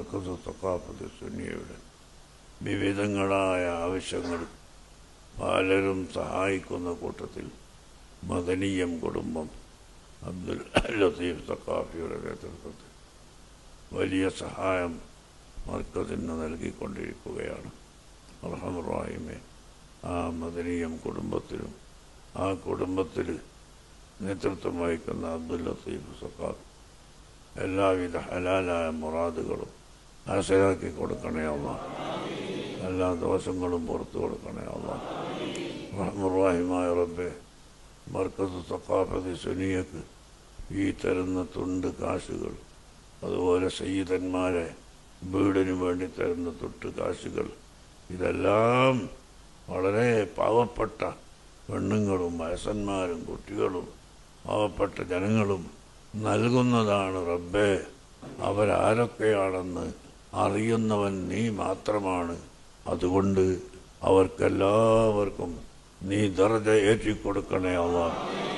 മർക്കസ് തക്കാഫത്ത് സുന്നിയുടെ വിവിധങ്ങളായ ആവശ്യങ്ങൾ പലരും സഹായിക്കുന്ന കൂട്ടത്തിൽ മദനീയം കുടുംബം അബ്ദുൽ ലത്തീഫ് തക്കാഫിയുടെ നേതൃത്വത്തിൽ വലിയ സഹായം മർക്കസിന് നൽകിക്കൊണ്ടിരിക്കുകയാണ് അർഹമുറാഹിമെ ആ മദനീയം കുടുംബത്തിലും ആ കുടുംബത്തിൽ നേതൃത്വം വഹിക്കുന്ന അബ്ദുൽ ലത്തീഫ് സക്കാഫ് എല്ലാവിധ ഹലാലായ മുറാദുകളും ഹാസരാക്കി കൊടുക്കണേ അല്ല എല്ലാ ദോഷങ്ങളും പുറത്തു കൊടുക്കണേ അല്ല റഹ്മുറാഹിമായ റബ്ബെ മർക്കസ് സക്കാഫതി സുനിയക്ക് ഈ തരുന്ന തുണ്ട് കാശുകൾ അതുപോലെ സയ്യിദന്മാരെ വീടിന് വേണ്ടി തരുന്ന തൊട്ട് കാശുകൾ ഇതെല്ലാം വളരെ പാവപ്പെട്ട പെണ്ണുങ്ങളും വയസ്സന്മാരും കുട്ടികളും പാവപ്പെട്ട ജനങ്ങളും നൽകുന്നതാണ് റബ്ബേ അവരാരൊക്കെയാണെന്ന് അറിയുന്നവൻ നീ മാത്രമാണ് അതുകൊണ്ട് അവർക്കെല്ലാവർക്കും നീ ദർജ ഏറ്റിക്കൊടുക്കണേ അള്ളാഹ്